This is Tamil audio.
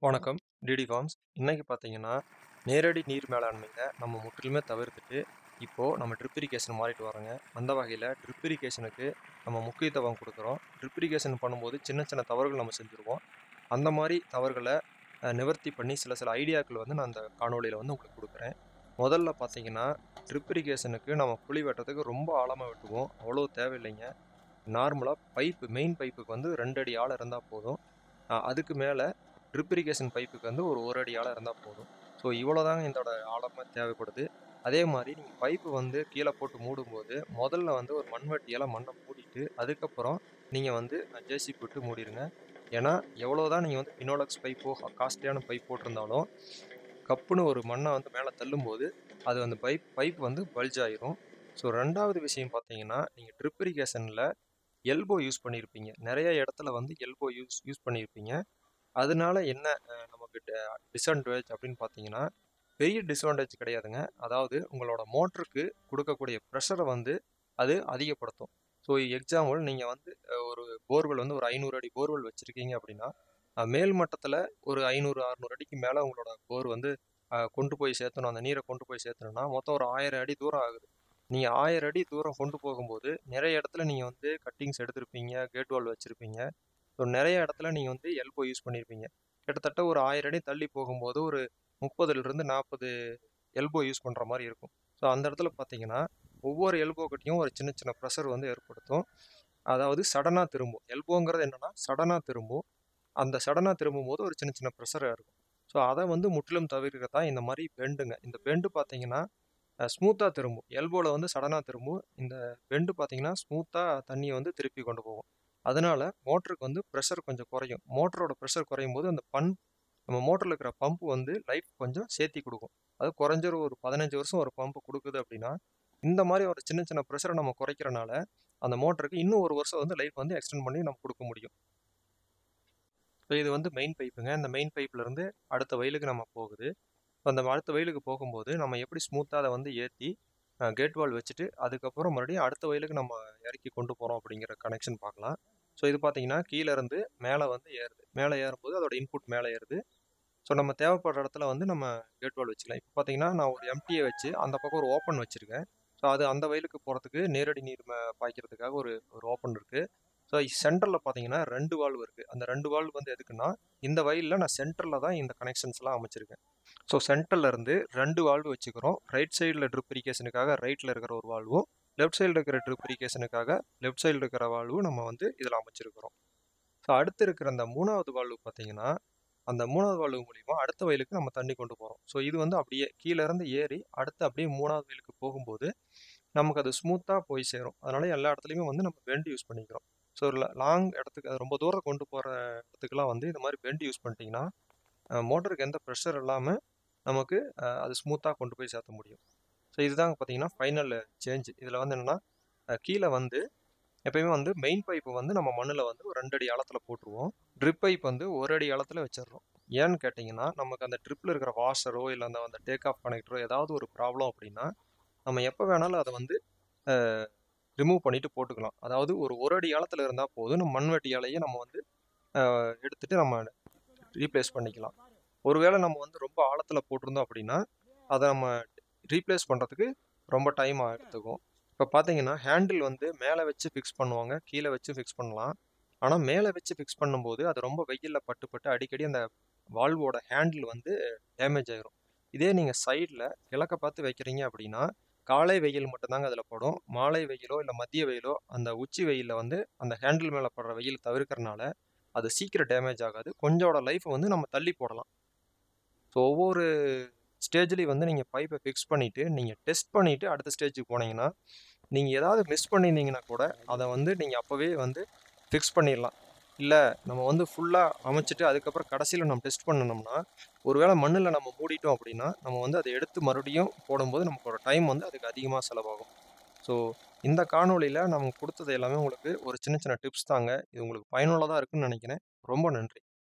வணக்கம். DD farms. இன்னைக்கு பார்த்தீங்கன்னா, நேரடி நீர் மேலாண்மையில நம்ம முற்றிலுமே தவிர்த்துட்டு, இப்போ நம்ம ட்ரிப் இரிகேஷன் மாறிட்டு வரோங்க. அந்த வகையில ட்ரிப் இரிகேஷனுக்கு நம்ம முக்கியத்துவம் குடுக்குறோம். ட்ரிப் இரிகேஷன் பண்ணும்போது சின்ன சின்ன தவறுகள் நம்ம செஞ்சுருவோம். அந்த மாரி தவறுகள அ நிவர்த்தி பண்ணி சில சில ஐடியாக்கள் வந்து நான் அந்த காணொளியில வந்து உங்களுக்கு குடுக்குறேன். முதல்ல பார்த்தீங்கன்னா, ட்ரிப் இரிகேஷனுக்கு நம்ம குழி வெட்டுறதுக்கு ரொம்ப ஆழமா வெட்டுவோம். அவ்வளோ தேவையில்லைங்க. நார்மலா பைப்பு மெயின் பைப்புக்கு வந்து 2 அடி ஆழம் இருந்தா போதும். அ அதுக்கு மேல ட்ரிப் இரிகேஷன் பைப்புக்கு வந்து ஒரு 1 அடி ஆழம் இருந்தா போதும். ஸோ இவ்வளோதாங்க இதோட ஆழமா தேவைப்படுது. அதே மாரி நீங்க பைப்பு வந்து கீழ போட்டு மூடும்போது, முதல்ல வந்து ஒரு மண்வெட்டியால மண்ண மூடிட்டு, அதுக்கப்புறம் நீங்க வந்து ஜேசிபி விட்டு மூடிருங்க. ஏன்னா, எவ்வளோதான் நீங்க வந்து பினோலக்ஸ் பைப்போ, காஸ்ட்லியான பைப் போட்டிருந்தாலும், கப்புன்னு ஒரு மண்ண வந்து மேல தள்ளும்போது, அது அந்த பைப் பைப் வந்து பல்ஜ் ஆயிரும். ஸோ 2வது விஷயம் பார்த்தீங்கன்னா, நீங்க ட்ரிப் இரிகேஷன்ல எல்போ யூஸ் பண்ணியிருப்பீங்க. நெறைய இடத்துல வந்து எல்போ யூஸ் யூஸ் பண்ணியிருப்பீங்க. அதனால என்ன அ நமக்கு ட டிஸ்அட்வான்டேஜ் அப்படின்னு பார்த்தீங்கன்னா, பெரிய டிஸ்அட்வான்டேஜ் கிடையாதுங்க. அதாவது உங்களோட மோட்டருக்கு குடுக்கக்கூடிய பிரஷர வந்து அது அதிகப்படுத்தும். ஸோ எக்ஸாம்பிள் நீங்க வந்து அ ஒரு போர்வெல் வந்து ஒரு 500 அடி போர்வெல் வச்சிருக்கீங்க அப்படின்னா, அ மேல் மட்டத்துல ஒரு 500, 600 அடிக்கு மேல உங்களோட போர் வந்து அ கொண்டு போய் சேர்த்தணும். அந்த நீர கொண்டு போய் சேர்த்தணும்னா, மொத்தம் ஒரு 1000 அடி தூரம் ஆகுது. நீங்க 1000 அடி தூரம் கொண்டு போகும்போது, நெறைய இடத்துல நீங்க வந்து கட்டிங்ஸ் எடுத்திருப்பீங்க, கேட் வால் வச்சிருப்பீங்க. ஸோ நெறைய இடத்துல நீங்க வந்து எல்போ யூஸ் பண்ணியிருப்பீங்க. கிட்டத்தட்ட ஒரு 1000 அடி தள்ளி போகும்போது, ஒரு 30லிருந்து 40 எல்போ யூஸ் பண்ற மாரி இருக்கும். ஸோ அந்த இடத்துல பார்த்தீங்கன்னா, ஒவ்வொரு எல்போ கிட்டயும் ஒரு சின்ன சின்ன பிரஷர் வந்து ஏற்படுத்தும். அதாவது சடனா திரும்பும். எல்போங்கிறது என்னன்னா, சடனா திரும்பும். அந்த சடனா திரும்பும்போது ஒரு சின்ன சின்ன பிரஷர் இருக்கும். ஸோ அத வந்து முற்றிலும் தவிர்க்க தான் இந்த மாரி பெண்டுங்க. இந்த பெண்டு பார்த்தீங்கன்னா, அ ஸ்மூத்தா திரும்பும். எல்போல வந்து சடனா திரும்பும். இந்த பெண்டு பார்த்தீங்கன்னா, ஸ்மூத்தா தண்ணிய வந்து திருப்பி கொண்டு போகும். அதனால மோட்டருக்கு வந்து பிரஷர் கொஞ்சம் குறையும். மோட்டரோட பிரஷர் குறையும்போது, அந்த பம்ப் நம்ம மோட்டர்ல இருக்கிற பம்ப் வந்து லைஃப் கொஞ்சம் சேர்த்தி குடுக்கும். அது குறைஞ்சது ஒரு 15 வருஷம் ஒரு பம்ப் குடுக்குது அப்படின்னா, இந்த மாரி ஒரு சின்ன சின்ன பிரஷர நம்ம குறைக்கிறனால, அந்த மோட்டருக்கு இன்னும் 1 வருஷம் வந்து லைஃப் வந்து எக்ஸ்டெண்ட் பண்ணி நம்ம குடுக்க முடியும். ஸோ இது வந்து மெயின் பைப்புங்க. இந்த மெயின் பைப்லருந்து அடுத்த வயலுக்கு நம்ம போகுது. அந்த அடுத்த வயலுக்கு போகும்போது, நம்ம எப்படி ஸ்மூத்தா அத வந்து ஏத்தி, அ கேட் வால் வச்சுட்டு, அதுக்கப்புறம் மறுபடியும் அடுத்த வயலுக்கு நம்ம இறக்கி கொண்டு போறோம் அப்படிங்கிற கனெக்ஷன் பார்க்கலாம். ஸோ இது பார்த்தீங்கன்னா, கீழ இருந்து மேல வந்து ஏறுது. மேல ஏறும்போது அதோட இன்புட் மேல ஏறுது. ஸோ நம்ம தேவைப்படுற இடத்துல வந்து நம்ம கேட் வால் வச்சுக்கலாம். இப்ப பார்த்தீங்கன்னா, நான் ஒரு எம்டிய வச்சு அந்த பக்கம் ஒரு ஓப்பன் வச்சிருக்கேன். ஸோ அது அந்த வயலுக்கு போறதுக்கு நேரடி நீர் ம பாய்க்கிறதுக்காக ஒரு ஒரு ஓப்பன் இருக்கு. ஸோ சென்டர்ல பார்த்தீங்கன்னா 2 வால்வு இருக்கு. அந்த 2 வால்வு வந்து எதுக்குன்னா, இந்த வயல்ல நான் சென்டர்ல தான் இந்த கனெக்ஷன்ஸ்லாம் அமைச்சிருக்கேன். ஸோ சென்டர்ல இருந்து 2 வால்வு வச்சுக்கிறோம். ரைட் சைடுல ட்ரிப் இரிகேஷனுக்காக ரைட்ல இருக்கிற ஒரு வால்வும், லெஃப்ட் சைடுல இருக்கிற ட்ரிப் இரிகேஷனுக்காக லெஃப்ட் சைடுல இருக்கிற வால்வும் நம்ம வந்து இதுல அமைச்சிருக்கிறோம். ஸோ அடுத்து இருக்கிற அந்த 3வது வால்வு பார்த்தீங்கன்னா, அந்த 3வது வால்வு மூலியமா அடுத்த வயலுக்கு நம்ம தண்ணி கொண்டு போறோம். ஸோ இது வந்து அப்படியே கீழ இருந்து ஏறி, அடுத்து அப்படியே 3வது வயலுக்கு போகும்போது, நமக்கு அது ஸ்மூத்தா போய் சேரும். அதனால எல்லா இடத்துலயுமே வந்து நம்ம பெண்ட் யூஸ் பண்ணிக்கிறோம். ஸோ ல லாங் இடத்துக்கு அது ரொம்ப தூரம் கொண்டு போற இடத்துக்குலாம் வந்து இந்த மாரி பெண்ட் யூஸ் பண்ணிட்டீங்கன்னா, அ மோட்டருக்கு எந்த பிரஷர் இல்லாம நமக்கு அ அது ஸ்மூத்தா கொண்டு போய் சேர்த்த முடியும். ஸோ இதுதாங்க பார்த்தீங்கன்னா, ஃபைனல் சேஞ்ச். இதுல வந்து என்னன்னா, அ கீழ வந்து எப்பயுமே வந்து மெயின் பைப் வந்து நம்ம மண்ணுல வந்து ஒரு 2 அடி ஆழத்துல போட்டுருவோம். ட்ரிப் பைப் வந்து 1 அடி ஆழத்துல வச்சிடுறோம். ஏன்னு கேட்டீங்கன்னா, நமக்கு அந்த ட்ரிப்ல இருக்கிற வாஷரோ, இல்ல அந்த அந்த டேக் ஆஃப் கனெக்டரோ ஏதாவது ஒரு ப்ராப்ளம் அப்படின்னா, நம்ம எப்ப வேணாலும் அத வந்து அ ரிமூவ் பண்ணிட்டு போட்டுக்கலாம். அதாவது ஒரு 1 அடி ஆழத்துல இருந்தா போதும். நம்ம மண்வெட்டியாலேயே நம்ம வந்து அ எடுத்துட்டு நம்ம ரீப்ளேஸ் பண்ணிக்கலாம். ஒருவேள நம்ம வந்து ரொம்ப ஆழத்துல போட்டிருந்தோம் அப்படின்னா, அத நம்ம ரீப்ளேஸ் பண்றதுக்கு ரொம்ப டைம் எடுத்துக்கும். இப்ப பார்த்தீங்கன்னா, ஹேண்டில் வந்து மேல வச்சு ஃபிக்ஸ் பண்ணுவாங்க. கீழ வச்சு ஃபிக்ஸ் பண்ணலாம். ஆனா மேல வச்சு ஃபிக்ஸ் பண்ணும்போது, அது ரொம்ப வெயில்ல பட்டு பட்டு அடிக்கடி அந்த வால்வோட ஹேண்டில் வந்து டேமேஜ் ஆயிரும். இதே நீங்க சைடுல கிழக்க பார்த்து வைக்கிறீங்க அப்படின்னா, காலை வெயில் மட்டும் தாங்க அதுல படும். மாலை வெயிலோ, இல்ல மதிய வெயிலோ, அந்த உச்சி வெயில்ல வந்து அந்த ஹேண்டில் மேல படுற வெயில் தவிர்க்கிறனால, அது சீக்கிரம் டேமேஜ் ஆகாது. கொஞ்சோட லைஃப் வந்து நம்ம தள்ளி போடலாம். ஸோ ஒவ்வொரு ஸ்டேஜ்லயும் வந்து நீங்க பைப்ப ஃபிக்ஸ் பண்ணிட்டு, நீங்க டெஸ்ட் பண்ணிட்டு அடுத்த ஸ்டேஜ்க்கு போனீங்கன்னா, நீங்க ஏதாவது மிஸ் பண்ணியிருந்தீங்கன்னா கூட, அத வந்து நீங்க அப்பவே வந்து ஃபிக்ஸ் பண்ணிடலாம். இல்ல நம்ம வந்து ஃபுல்லா அமைச்சுட்டு, அதுக்கப்புறம் கடைசில நம்ம டெஸ்ட் பண்ணுனோம்னா, ஒருவேள மண்ணுல நம்ம மூடிட்டோம் அப்படின்னா, நம்ம வந்து அத எடுத்து மறுபடியும் போடும்போது நமக்கோட டைம் வந்து அதுக்கு அதிகமா செலவாகும். ஸோ இந்த காணொளியில நம்ம குடுத்தது எல்லாமே உங்களுக்கு ஒரு சின்ன சின்ன டிப்ஸ் தாங்க. இது உங்களுக்கு பயனுள்ளதா இருக்குன்னு நெனைக்கிறேன். ரொம்ப நன்றி.